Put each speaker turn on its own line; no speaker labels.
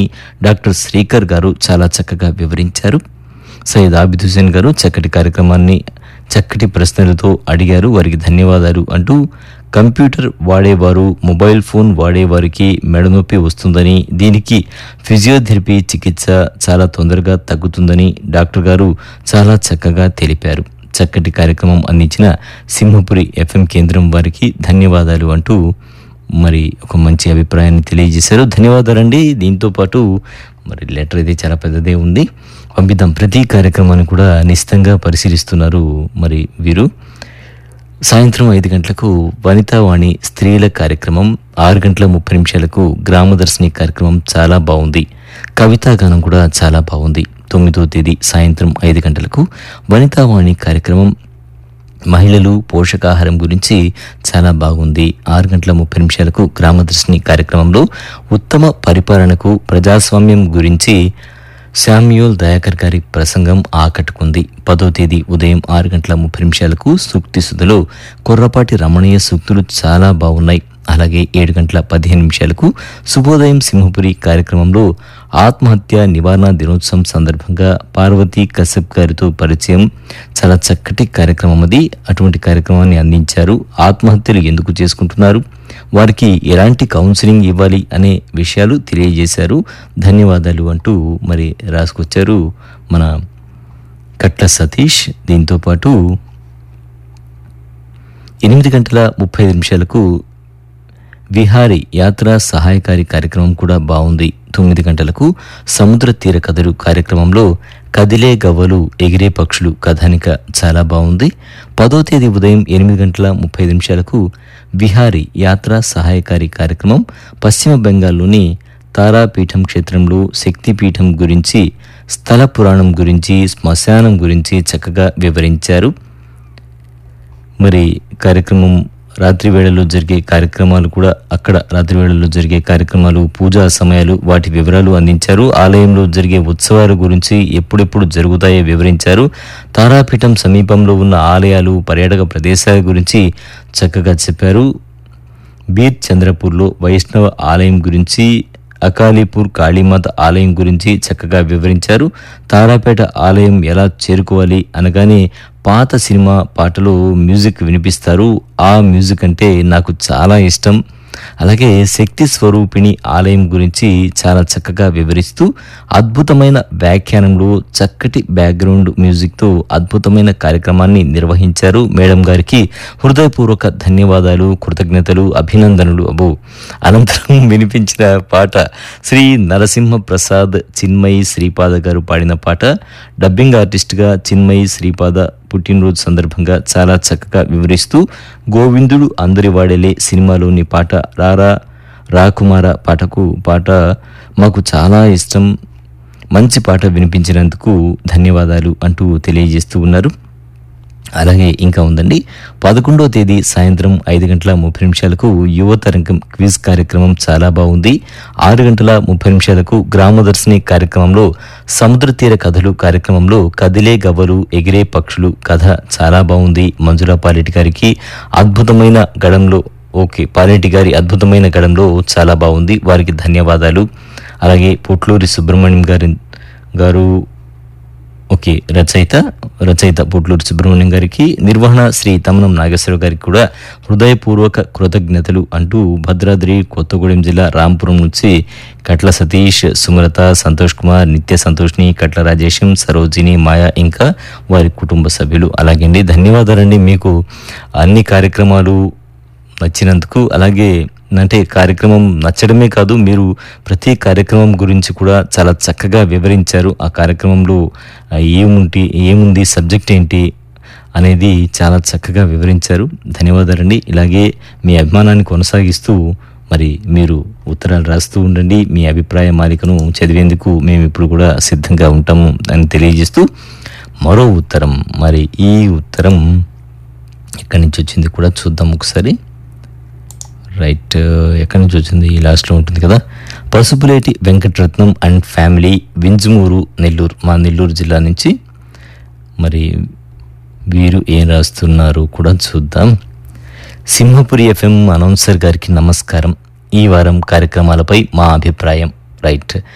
doctor Srikar గారు చాలా చక్కగా వివరించారు సయ్యద్ ఆబిద్ హుసేన్ గారు చక్కటి కార్యక్రమాన్ని చక్కటి ప్రశ్నలతో అడిగారు వారికి ధన్యవాదాలు అంటూ కంప్యూటర్ వాడేవారు మొబైల్ ఫోన్ వాడేవారికి మెడనొప్పి వస్తుందని దీనికి ఫిజియోథెరపీ చికిత్స చాలా తొందరగా తగ్గుతుందని డాక్టర్ గారు చాలా చక్కగా తెలిపారు చక్కటి కార్యక్రమం అందించిన సింహపురి ఎఫ్ఎం కేంద్రం వారికి ధన్యవాదాలు అంటూ మరి ఒక మంచి అభిప్రాయాన్ని తెలియజేశారు ధన్యవాదాలండి దీంతో పాటు మరి లెటర్ అయితే చాలా పెద్దదే ఉంది పంపిద్దాం ప్రతి కార్యక్రమాన్ని కూడా నిశ్చితంగా పరిశీలిస్తున్నారు మరి వీరు సాయంత్రం ఐదు గంటలకు వనితావాణి స్త్రీల కార్యక్రమం ఆరు గంటల ముప్పై నిమిషాలకు గ్రామదర్శిని కార్యక్రమం చాలా బాగుంది కవితా గానం కూడా చాలా బాగుంది తొమ్మిదో తేదీ సాయంత్రం ఐదు గంటలకు వనితావాణి కార్యక్రమం మహిళలు పోషకాహారం గురించి చాలా బాగుంది ఆరు గంటల ముప్పై నిమిషాలకు గ్రామదర్శిని కార్యక్రమంలో ఉత్తమ పరిపాలనకు ప్రజాస్వామ్యం గురించి శామ్యూల్ దయాకర్ గారి ప్రసంగం ఆకట్టుకుంది పదో తేదీ ఉదయం ఆరు గంటల ముప్పై నిమిషాలకు సూక్తి సుధలో కొర్రపాటి రమణీయ సూక్తులు చాలా బాగున్నాయి అలాగే ఏడు గంటల పదిహేను నిమిషాలకు శుభోదయం సింహపురి కార్యక్రమంలో ఆత్మహత్య నివారణ దినోత్సవం సందర్భంగా పార్వతీ కశ్యప్ గారితో పరిచయం చాలా చక్కటి కార్యక్రమం అది అటువంటి కార్యక్రమాన్ని అందించారు ఆత్మహత్యలు ఎందుకు చేసుకుంటున్నారు వారికి ఎలాంటి కౌన్సిలింగ్ ఇవ్వాలి అనే విషయాలు తెలియజేశారు ధన్యవాదాలు అంటూ మరి రాసుకొచ్చారు మన కట్ల సతీష్ దీంతో పాటు ఎనిమిది గంటల ముప్పై ఐదు నిమిషాలకు విహారీ యాత్ర సహాయకారి కార్యక్రమం కూడా బాగుంది తొమ్మిది గంటలకు సముద్ర తీర కథలు కార్యక్రమంలో కదిలే గవ్వలు ఎగిరే పక్షులు కథానిక చాలా బాగుంది పదో తేదీ ఉదయం ఎనిమిది గంటల ముప్పై ఐదు నిమిషాలకు విహారీ యాత్ర సహాయకారి కార్యక్రమం పశ్చిమ బెంగాల్లోని తారాపీఠం క్షేత్రంలో శక్తిపీఠం గురించి స్థల పురాణం గురించి శ్మశానం గురించి చక్కగా వివరించారు మరి కార్యక్రమం రాత్రి వేళల్లో జరిగే కార్యక్రమాలు కూడా అక్కడ రాత్రి వేళల్లో జరిగే కార్యక్రమాలు పూజా సమయాలు వాటి వివరాలు అందించారు ఆలయంలో జరిగే ఉత్సవాల గురించి ఎప్పుడెప్పుడు జరుగుతాయో వివరించారు తారాపీఠం సమీపంలో ఉన్న ఆలయాలు పర్యాటక ప్రదేశాల గురించి చక్కగా చెప్పారు బీర్ చంద్రపూర్లో వైష్ణవ ఆలయం గురించి అకాలీపూర్ కాళీమాత ఆలయం గురించి చక్కగా వివరించారు తారాపేట ఆలయం ఎలా చేరుకోవాలి అనగానే పాత సినిమా పాటలో మ్యూజిక్ వినిపిస్తారు ఆ మ్యూజిక్ అంటే నాకు చాలా ఇష్టం అలాగే శక్తి స్వరూపిణి ఆలయం గురించి చాలా చక్కగా వివరిస్తూ అద్భుతమైన వ్యాఖ్యానంలో చక్కటి బ్యాక్గ్రౌండ్ మ్యూజిక్తో అద్భుతమైన కార్యక్రమాన్ని నిర్వహించారు మేడం గారికి హృదయపూర్వక ధన్యవాదాలు కృతజ్ఞతలు అభినందనలు అబో అనంతరం వినిపించిన పాట శ్రీ నరసింహ ప్రసాద్ చిన్మయి శ్రీపాద గారు పాడిన పాట డబ్బింగ్ ఆర్టిస్ట్గా చిన్మయి శ్రీపాద పుట్టినరోజు సందర్భంగా చాలా చక్కగా వివరిస్తూ గోవిందుడు అందరి వాడేలే సినిమాలోని పాట రారా రాకుమార పాటకు పాట మాకు చాలా ఇష్టం మంచి పాట వినిపించినందుకు ధన్యవాదాలు అంటూ తెలియజేస్తూ ఉన్నారు అలాగే ఇంకా ఉందండి పదకొండో తేదీ సాయంత్రం ఐదు గంటల ముప్పై నిమిషాలకు యువతరంగం క్విజ్ కార్యక్రమం చాలా బాగుంది ఆరు గంటల ముప్పై నిమిషాలకు గ్రామదర్శిని కార్యక్రమంలో సముద్ర తీర కథలు కార్యక్రమంలో కదిలే గవ్వలు ఎగిరే పక్షులు కథ చాలా బాగుంది మంజులా పాలెటి గారికి అద్భుతమైన గడంలో ఓకే పాలెటి గారి అద్భుతమైన గడంలో చాలా బాగుంది వారికి ధన్యవాదాలు అలాగే పొట్లూరి సుబ్రహ్మణ్యం గారి గారు ఓకే రచయిత రచయిత పొట్లూరు సుబ్రహ్మణ్యం గారికి నిర్వహణ శ్రీ తమనం నాగేశ్వరరావు గారికి కూడా హృదయపూర్వక కృతజ్ఞతలు అంటూ భద్రాద్రి కొత్తగూడెం జిల్లా రాంపురం నుంచి కట్ల సతీష్ సుమలత సంతోష్ కుమార్ నిత్య సంతోష్ని కట్ల రాజేశం సరోజిని మాయా ఇంకా వారి కుటుంబ సభ్యులు అలాగే అండి ధన్యవాదాలండి మీకు అన్ని కార్యక్రమాలు నచ్చినందుకు అలాగే అంటే కార్యక్రమం నచ్చడమే కాదు మీరు ప్రతి కార్యక్రమం గురించి కూడా చాలా చక్కగా వివరించారు ఆ కార్యక్రమంలో ఆ, ఏముంటి ఏముంది సబ్జెక్ట్ ఏంటి అనేది చాలా చక్కగా వివరించారు ధన్యవాదాలండి ఇలాగే మీ అభిమానాన్ని కొనసాగిస్తూ మరి మీరు ఉత్తరాలు రాస్తూ ఉండండి మీ అభిప్రాయ మాలికను చదివేందుకు మేము ఇప్పుడు కూడా సిద్ధంగా ఉంటాము అని తెలియజేస్తూ మరో ఉత్తరం మరి ఈ ఉత్తరం ఎక్కడి నుంచి వచ్చింది కూడా చూద్దాం ఒకసారి రైట్ ఎక్కడి నుంచి వచ్చింది ఈ లాస్ట్లో ఉంటుంది కదా పసుపులేటి వెంకటరత్నం అండ్ ఫ్యామిలీ వింజమూరు నెల్లూరు మా నెల్లూరు జిల్లా నుంచి మరి వీరు ఏం రాస్తున్నారు కూడా చూద్దాం సింహపురి ఎఫ్ఎం అనౌన్సర్ గారికి నమస్కారం ఈ వారం కార్యక్రమాలపై మా అభిప్రాయం రైట్